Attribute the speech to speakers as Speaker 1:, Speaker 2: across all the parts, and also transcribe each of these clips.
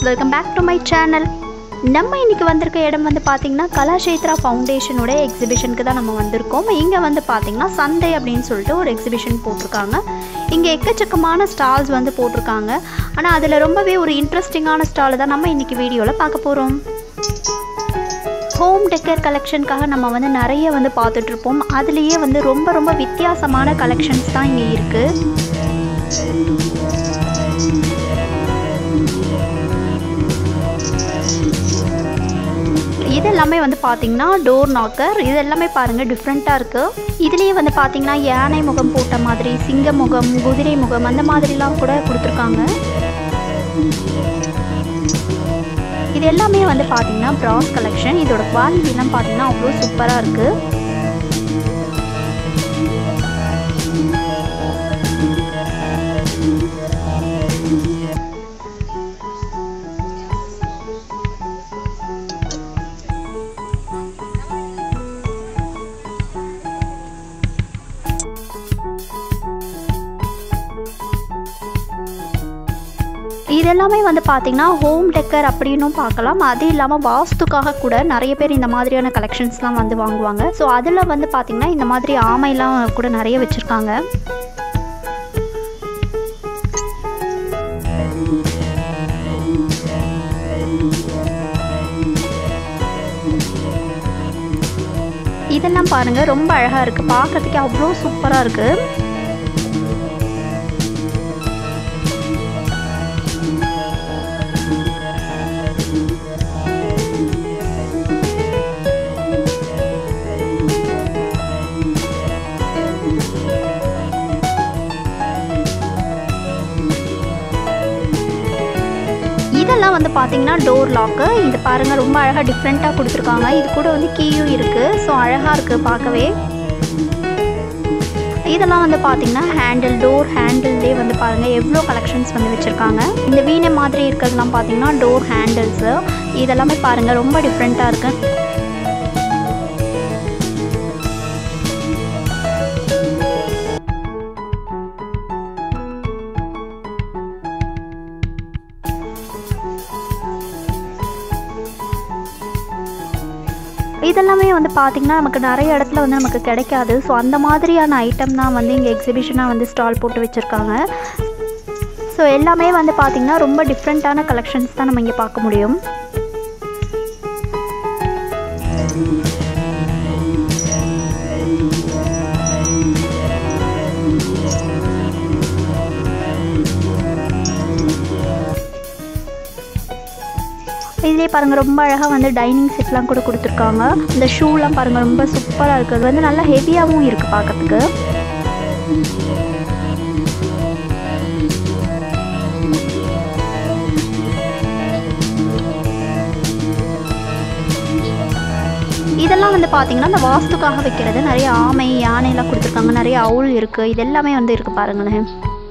Speaker 1: welcome back to my channel நம்ம இன்னைக்கு வந்திருக்க இடம் வந்து பார்த்திங்கன்னா கலாஷேத்ரா ஃபவுண்டேஷனோட எக்ஸிபிஷனுக்கு தான் நம்ம வந்திருக்கோம் இங்கே வந்து பார்த்திங்கன்னா சந்தை அப்படின்னு சொல்லிட்டு ஒரு எக்ஸிபிஷன் போட்டிருக்காங்க இங்கே எக்கச்சக்கமான ஸ்டால்ஸ் வந்து போட்டிருக்காங்க ஆனால் அதில் ரொம்பவே ஒரு இன்ட்ரெஸ்டிங்கான ஸ்டால் தான் நம்ம இன்னைக்கு வீடியோவில் பார்க்க போகிறோம் ஹோம் டெக்கர் கலெக்ஷனுக்காக நம்ம வந்து நிறைய வந்து பார்த்துட்ருப்போம் அதுலேயே வந்து ரொம்ப ரொம்ப வித்தியாசமான கலெக்ஷன்ஸ் தான் இங்கே இருக்குது இது எல்லாமே வந்து பார்த்தீங்கன்னா டோர் நாக்கர் இது எல்லாமே பாருங்கள் டிஃப்ரெண்ட்டாக இருக்குது இதுலேயே வந்து பார்த்தீங்கன்னா யானை முகம் போட்ட மாதிரி சிங்க முகம் குதிரை முகம் அந்த மாதிரிலாம் கூட கொடுத்துருக்காங்க இது எல்லாமே வந்து பார்த்தீங்கன்னா ப்ராஸ் கலெக்ஷன் இதோட குவாலிட்டிலாம் பார்த்தீங்கன்னா அவ்வளோ சூப்பராக இருக்குது இது எல்லாமே வந்து பார்த்தீங்கன்னா ஹோம் டெக்கர் அப்படின்னும் பார்க்கலாம் அது இல்லாமல் வாஸ்துக்காக கூட நிறைய பேர் இந்த மாதிரியான கலெக்ஷன்ஸ்லாம் வந்து வாங்குவாங்க ஸோ அதில் வந்து பார்த்தீங்கன்னா இந்த மாதிரி ஆமைலாம் கூட நிறைய வச்சுருக்காங்க இதெல்லாம் பாருங்கள் ரொம்ப அழகாக இருக்குது பார்க்கறதுக்கே அவ்வளோ சூப்பராக இருக்குது இதெல்லாம் வந்து பார்த்தீங்கன்னா டோர் லாக்கு இது பாருங்கள் ரொம்ப அழகாக டிஃப்ரெண்ட்டாக கொடுத்துருக்காங்க இது கூட வந்து கீயும் இருக்குது ஸோ அழகாக இருக்குது பார்க்கவே இதெல்லாம் வந்து பார்த்தீங்கன்னா ஹேண்டில் டோர் ஹேண்டில்லே வந்து பாருங்கள் எவ்வளோ கலெக்ஷன்ஸ் வந்து வச்சுருக்காங்க இந்த வீணை மாதிரி இருக்கிறதுலாம் பார்த்தீங்கன்னா டோர் ஹேண்டில்ஸு இதெல்லாமே பாருங்கள் ரொம்ப டிஃப்ரெண்ட்டாக இருக்குது இதெல்லாமே வந்து பார்த்திங்கன்னா நமக்கு நிறைய இடத்துல வந்து நமக்கு கிடைக்காது ஸோ அந்த மாதிரியான ஐட்டம் தான் வந்து இங்கே எக்ஸிபிஷனாக வந்து ஸ்டால் போட்டு வச்சுருக்காங்க ஸோ எல்லாமே வந்து பார்த்திங்கன்னா ரொம்ப டிஃப்ரெண்ட்டான கலெக்ஷன்ஸ் தான் நம்ம இங்கே பார்க்க முடியும் இதுலேயே பாருங்கள் ரொம்ப அழகாக வந்து டைனிங் செட்லாம் கூட கொடுத்துருக்காங்க இந்த ஷூலாம் பாருங்கள் ரொம்ப சூப்பராக இருக்குது அது வந்து நல்லா ஹெவியாகவும் இருக்குது பார்க்கறதுக்கு இதெல்லாம் வந்து பார்த்தீங்கன்னா இந்த வாஸ்துக்காக வைக்கிறது நிறைய ஆமை யானைலாம் கொடுத்துருக்காங்க நிறைய அவுள் இருக்குது இது எல்லாமே வந்து இருக்குது பாருங்களேன்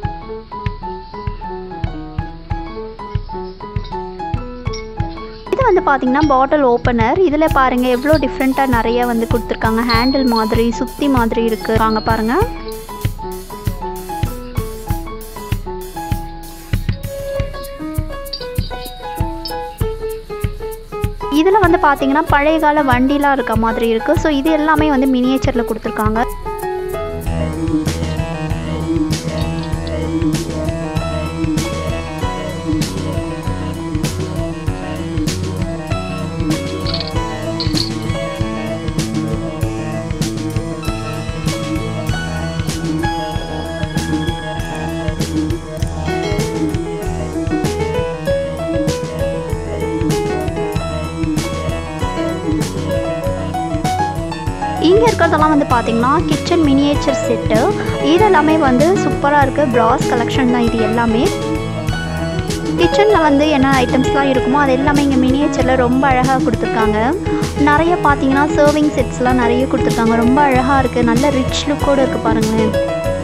Speaker 1: இது வந்து பார்த்தீங்கன்னா பாட்டில் ஓப்பனர் இதில் பாருங்கள் எவ்வளோ டிஃப்ரெண்ட்டாக நிறைய வந்து கொடுத்துருக்காங்க ஹேண்டில் மாதிரி சுத்தி மாதிரி இருக்குது வாங்க பாருங்கள் இதில் வந்து பார்த்தீங்கன்னா பழைய கால வண்டிலாம் இருக்க மாதிரி இருக்குது ஸோ இது எல்லாமே வந்து மினியேச்சரில் கொடுத்துருக்காங்க இங்கே இருக்கிறதெல்லாம் வந்து பார்த்தீங்கன்னா கிச்சன் மினியேச்சர் செட்டு இதெல்லாமே வந்து சூப்பராக இருக்குது ப்ராஸ் கலெக்ஷன் தான் இது எல்லாமே கிச்சனில் வந்து என்ன ஐட்டம்ஸ்லாம் இருக்குமோ அது எல்லாமே இங்கே மினியேச்சரில் ரொம்ப அழகாக கொடுத்துருக்காங்க நிறைய பார்த்தீங்கன்னா சர்விங் செட்ஸ்லாம் நிறைய கொடுத்துருக்காங்க ரொம்ப அழகாக இருக்குது நல்ல ரிச் லுக்கோடு இருக்குது பாருங்களேன்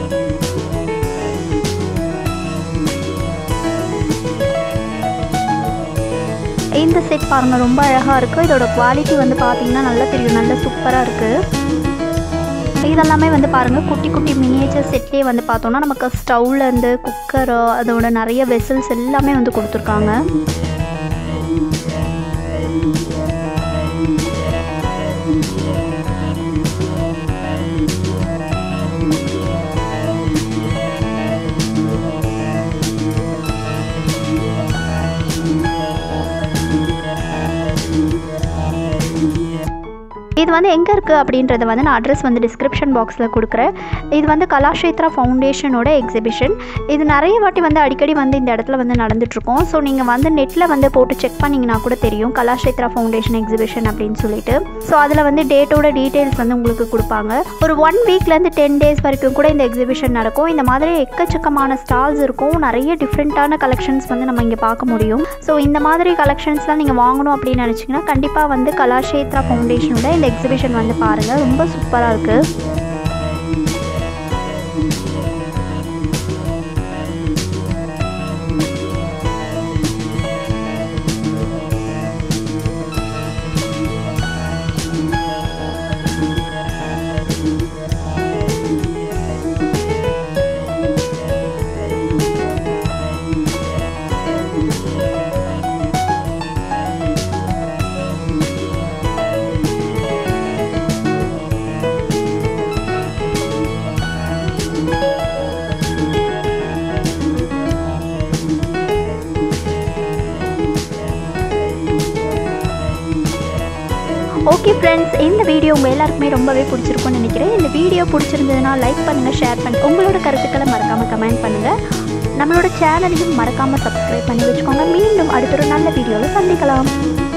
Speaker 1: இந்த செட் பாருங்கள் ரொம்ப அழகாக இருக்குது இதோட குவாலிட்டி வந்து பார்த்தீங்கன்னா நல்லா தெரியும் நல்லா சூப்பராக இருக்குது இதெல்லாமே வந்து பாருங்கள் குட்டி குட்டி மினியேச்சர் செட்லேயே வந்து பார்த்தோன்னா நமக்கு ஸ்டவ்லேருந்து குக்கரு அதோட நிறைய வெசல்ஸ் எல்லாமே வந்து கொடுத்துருக்காங்க இது வந்து எங்கே இருக்குது அப்படின்றத வந்து நான் அட்ரஸ் வந்து டிஸ்கிரிப்ஷன் பாக்ஸில் கொடுக்குறேன் இது வந்து கலாஷேத்ரா ஃபவுண்டேஷனோட எக்ஸிபிஷன் இது நிறைய வாட்டி வந்து அடிக்கடி வந்து இந்த இடத்துல வந்து நடந்துட்டுருக்கோம் ஸோ நீங்கள் வந்து நெட்டில் வந்து போட்டு செக் பண்ணிங்கன்னா கூட தெரியும் கலாஷேத்ரா ஃபவுண்டேஷன் எக்ஸிபிஷன் அப்படின்னு சொல்லிட்டு ஸோ அதில் வந்து டேட்டோட டீட்டெயில்ஸ் வந்து உங்களுக்கு கொடுப்பாங்க ஒரு ஒன் வீக்லேருந்து டென் டேஸ் வரைக்கும் கூட இந்த எக்ஸிபிஷன் நடக்கும் இந்த மாதிரி எக்கச்சக்கமான ஸ்டால்ஸ் இருக்கும் நிறைய டிஃப்ரெண்ட்டான கலெக்ஷன்ஸ் வந்து நம்ம இங்கே பார்க்க முடியும் ஸோ இந்த மாதிரி கலெக்ஷன்ஸ்லாம் நீங்கள் வாங்கணும் அப்படின்னு நினச்சிங்கன்னா கண்டிப்பாக வந்து கலாஷேத்ரா ஃபவுண்டேஷனோட இந்த எக்ஸிபிஷன் வந்து பாருங்கள் ரொம்ப சூப்பராக இருக்குது ஓகே ஃப்ரெண்ட்ஸ் இந்த வீடியோ உங்கள் எல்லாருக்குமே ரொம்பவே பிடிச்சிருக்கும்னு நினைக்கிறேன் இந்த வீடியோ பிடிச்சிருந்ததுன்னா லைக் பண்ணுங்கள் ஷேர் பண்ணி உங்களோட கருத்துக்களை மறக்காமல் கமெண்ட் பண்ணுங்கள் நம்மளோட சேனலையும் மறக்காமல் சப்ஸ்கிரைப் பண்ணி வச்சுக்கோங்க மீண்டும் அடுத்த ஒரு நல்ல வீடியோவில் சந்திக்கலாம்